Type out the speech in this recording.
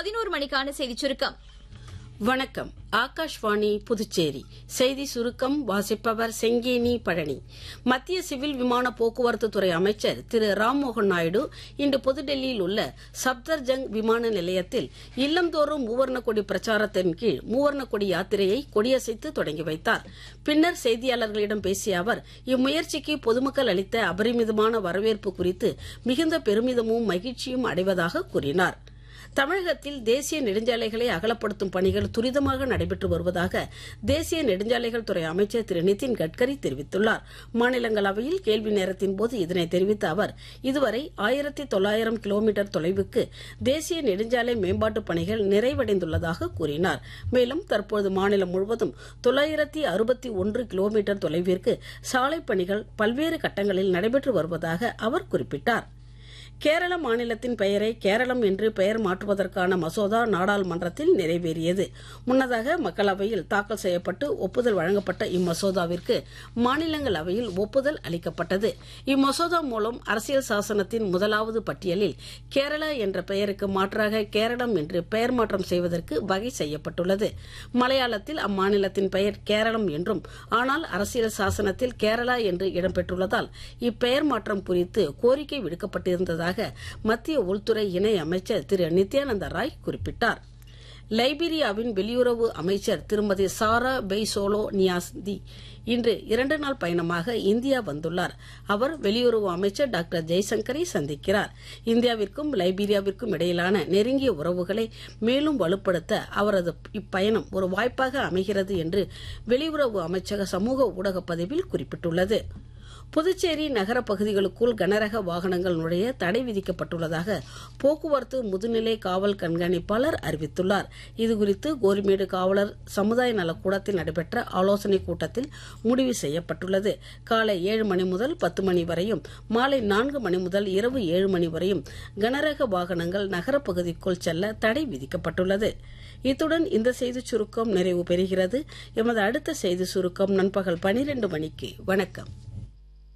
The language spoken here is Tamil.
பதினோரு மணிக்கான செய்திச் சுருக்கம் வணக்கம் ஆகாஷ்வாணி புதுச்சேரி செய்தி சுருக்கம் வாசிப்பவர் செங்கேனி பழனி மத்திய சிவில் விமான போக்குவரத்து துறை அமைச்சர் திரு ராம்மோகன் நாயுடு இன்று புதுடெல்லியில் உள்ள சப்தர்ஜங் விமான நிலையத்தில் இல்லந்தோறும் மூவர்ண கொடி பிரச்சாரத்தின் கீழ் மூவர்ண கொடி யாத்திரையை கொடியசைத்து தொடங்கி வைத்தார் பின்னர் செய்தியாளர்களிடம் பேசிய அவர் இம்முயற்சிக்கு பொதுமக்கள் அளித்த அபரிமிதமான வரவேற்பு குறித்து மிகுந்த பெருமிதமும் மகிழ்ச்சியும் அடைவதாக கூறினார் தமிழகத்தில் தேசிய நெடுஞ்சாலைகளை அகலப்படுத்தும் பணிகள் துரிதமாக நடைபெற்று வருவதாக தேசிய நெடுஞ்சாலைகள் துறை அமைச்சர் திரு நிதின் கட்கரி தெரிவித்துள்ளார் மாநிலங்களவையில் கேள்வி நேரத்தின் போது இதனை தெரிவித்த அவர் இதுவரை ஆயிரத்தி தொள்ளாயிரம் கிலோமீட்டர் தொலைவுக்கு தேசிய நெடுஞ்சாலை மேம்பாட்டுப் பணிகள் நிறைவடைந்துள்ளதாக கூறினார் மேலும் தற்போது மாநிலம் முழுவதும் தொள்ளாயிரத்தி அறுபத்தி ஒன்று கிலோமீட்டர் தொலைவிற்கு சாலைப் பணிகள் பல்வேறு கட்டங்களில் நடைபெற்று வருவதாக அவர் குறிப்பிட்டார் கேரள மாநிலத்தின் பெயரை கேரளம் என்று பெயர் மாற்றுவதற்கான மசோதா நாடாளுமன்றத்தில் நிறைவேறியது முன்னதாக மக்களவையில் தாக்கல் செய்யப்பட்டு ஒப்புதல் வழங்கப்பட்ட இம்மசோதாவிற்கு மாநிலங்களவையில் ஒப்புதல் அளிக்கப்பட்டது இம்மசோதா மூலம் அரசியல் சாசனத்தின் முதலாவது பட்டியலில் கேரளா என்ற பெயருக்கு மாற்றாக கேரளம் என்று பெயர் மாற்றம் செய்வதற்கு வகை செய்யப்பட்டுள்ளது மலையாளத்தில் அம்மாநிலத்தின் பெயர் கேரளம் என்றும் ஆனால் அரசியல் சாசனத்தில் கேரளா என்று இடம்பெற்றுள்ளதால் இப்பெயர் மாற்றம் குறித்து கோரிக்கை விடுக்கப்பட்டிருந்ததாக மத்திய உள்துறை இணை அமைச்சர் திரு நித்யானந்த ராய் குறிப்பிட்டார் லைபீரியாவின் வெளியுறவு அமைச்சர் திருமதி சாரா பெய்சோலோ நியாஸ்தி இன்று இரண்டு நாள் பயணமாக இந்தியா வந்துள்ளார் அவர் வெளியுறவு அமைச்சர் டாக்டர் ஜெய்சங்கரை சந்திக்கிறார் இந்தியாவிற்கும் லைபீரியாவிற்கும் இடையிலான நெருங்கிய உறவுகளை மேலும் வலுப்படுத்த அவரது இப்பயணம் ஒரு வாய்ப்பாக அமைகிறது என்று வெளியுறவு அமைச்சக சமூக ஊடக பதிவில் குறிப்பிட்டுள்ளது புதுச்சேரி நகர பகுதிகளுக்குள் கனரக வாகனங்கள் நுழைய தடை விதிக்கப்பட்டுள்ளதாக போக்குவரத்து முதுநிலை காவல் கண்காணிப்பாளர் அறிவித்துள்ளார் இதுகுறித்து கோரிமேடு காவலர் சமுதாய நலக்கூடத்தில் நடைபெற்ற ஆலோசனைக் கூட்டத்தில் முடிவு செய்யப்பட்டுள்ளது காலை ஏழு மணி முதல் பத்து மணி வரையும் மாலை நான்கு மணி முதல் இரவு ஏழு மணி வரையும் கனரக வாகனங்கள் நகரப் பகுதிக்குள் செல்ல தடை விதிக்கப்பட்டுள்ளது இத்துடன் இந்த செய்திச் சுருக்கம் நிறைவு பெறுகிறது எமது அடுத்த செய்தி சுருக்கம் நண்பகல் பனிரெண்டு மணிக்கு வணக்கம்